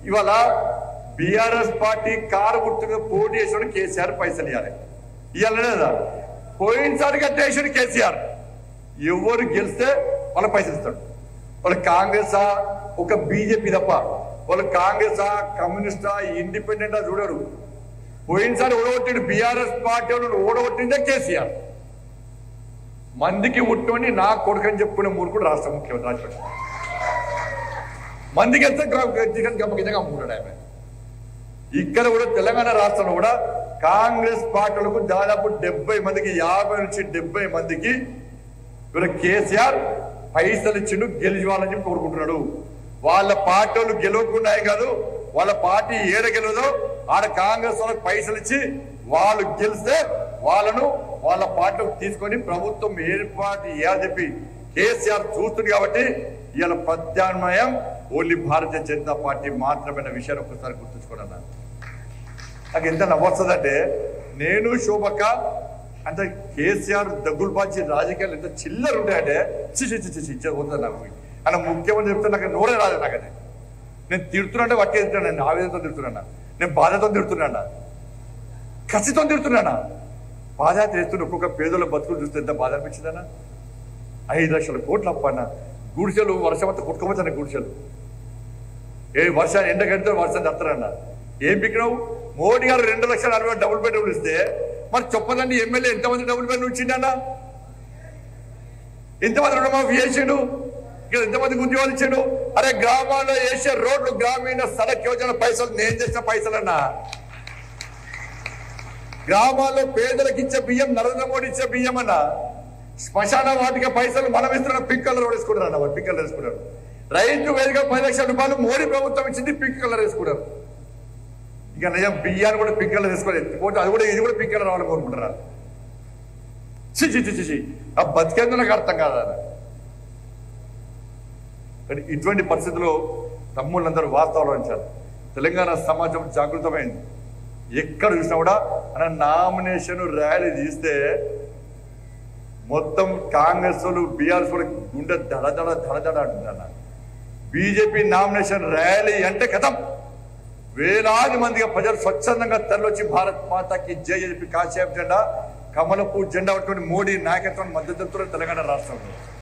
ఇవాళ BRS party car గుర్తుగా పోటీ చేసిన కేసీఆర్ పైసలు ఇవ్వాలి ఇవ్వాలి లేదా పోయినసారి కట్టేసాడు కేసీఆర్ ఎవరు గెలిస్తే వాళ్ళ పైసలు ఇస్తాడు వాళ్ళు కాంగ్రెసా ఒక బీజేపీ తప్ప వాళ్ళు కాంగ్రెసా కమ్యూనిస్టా ఇండిపెండెంటా చూడరు పోయినసారి ఓడగొట్టిండు బీఆర్ఎస్ పార్టీ వాళ్ళు ఓడగొట్టిందే కేసీఆర్ మందికి ఉట్టుని నా కొడుకని చెప్పుకునే మూర్ఖుడు రాష్ట్ర ముఖ్యమంత్రి రాష్ట్రపతి మందికి ఎంత చికెన్ గమ్మ కింద అమ్ముకుంటాడు ఆయన ఇక్కడ కూడా తెలంగాణ రాష్ట్రంలో కూడా కాంగ్రెస్ పార్టీలకు దాదాపు డెబ్బై మందికి యాభై నుంచి డెబ్బై మందికి ఇవాళ కేసీఆర్ పైసలు ఇచ్చిండు గెలిచాలని చెప్పి కోరుకుంటున్నాడు వాళ్ళ పార్టీ వాళ్ళు గెలవకున్నాయి కాదు వాళ్ళ పార్టీ ఏడ గెలవదో ఆడ కాంగ్రెస్ వాళ్ళకి పైసలు ఇచ్చి వాళ్ళు గెలిస్తే వాళ్ళను వాళ్ళ పార్టీకి తీసుకొని ప్రభుత్వం ఏర్పాటు చేయాలని చెప్పి కేసీఆర్ చూస్తుంది కాబట్టి ఇవాళ ప్రత్యామ్నాయం ఓన్లీ భారతీయ జనతా పార్టీ మాత్రమే విషయాన్ని ఒక్కసారి గుర్తుంచుకోండి అన్న నాకు ఎంత నవ్వొస్తుందంటే నేను శోభక్క అంటే కేసీఆర్ దగ్గులు పాచి రాజకీయాలు ఎంత చిల్లర ఉంటాయంటే చిచి చిచి చిచ్చి వద్దు నాకు అన్న ముఖ్యమంత్రి చెప్తే నాకు నోరే రాదు నాకు అది నేను తిడుతున్నా వట్టి తిడుతున్నాను నేను ఆవేదనతో తిడుతున్నా నేను బాధతో తిడుతున్నా కసితో తిడుతున్నా బాధయాత్ర చేస్తున్న ఒక్కొక్క పేదల బతుకులు చూస్తే ఎంత బాధ అనిపించిందన్నా ఐదు లక్షల కోట్లు అప్పన్న గుడిసెలు వర్షం అంతా కొట్టుకోవచ్చన్న గుడిసెలు ఏ వర్షాన్ని ఎండగంటే వర్షం తత్తరన్న ఏం పిక్కినావు మోడీ గారు రెండు లక్షల అరవై డబుల్ బెడ్రూమ్లు ఇస్తే మరి చెప్పదండి ఎమ్మెల్యే ఎంతమంది డబుల్ బెడ్రూమ్ ఇచ్చిండన్న ఎంతమంది రుణమాఫీ చేసిండు ఇక్కడ ఎంతమంది ఉద్యోగాలు ఇచ్చాడు అరే గ్రామాల్లో వేసే రోడ్లు గ్రామీణ సడక్ యోజన పైసలు నేను చేసిన పైసలన్నా గ్రామాల్లో పేదలకు ఇచ్చే బియ్యం నరేంద్ర మోడీ ఇచ్చే బియ్యం అన్న శ్మశాన వాటికి పైసలు మనం ఇస్తున్న పింక్ కలర్ వేసుకున్నారు అన్న పింక్ కలర్ వేసుకున్నారు రైతు వేదిక పది లక్షల రూపాయలు మోడీ ప్రభుత్వం ఇచ్చింది పింక్ కలర్ వేసుకున్నారు ఇక నిజం బియ్యాన్ని కూడా పింక్ కలర్ వేసుకోలేదు పోతే అది కూడా ఇది కూడా పింక్ కలర్ రావాలని కోరుకుంటున్నారు చి చి చి చి, చి ఆ బతికేందో నాకు అర్థం కాదా కానీ ఇటువంటి పరిస్థితుల్లో తమ్ముళ్ళందరూ వాస్తవాలు ఉంచారు తెలంగాణ సమాజం జాగృతమైంది ఎక్కడ చూసినా కూడా అన్న నామినేషన్ ర్యాలీ తీస్తే మొత్తం కాంగ్రెస్ వాళ్ళు బీఆర్ఎస్ వాళ్ళకి గుండె దడదడ దడదడ అంటున్నా బీజేపీ నామినేషన్ ర్యాలీ అంటే కథం వేలాది మందిగా ప్రజలు స్వచ్ఛందంగా తరలివచ్చి భారత్ మాతాకి జై చెప్పి కాసేపు జెండా కమలపూ జెండా పట్టుకొని మోడీ నాయకత్వాన్ని మద్దతు తెలుపుతున్నారు తెలంగాణ రాష్ట్రంలో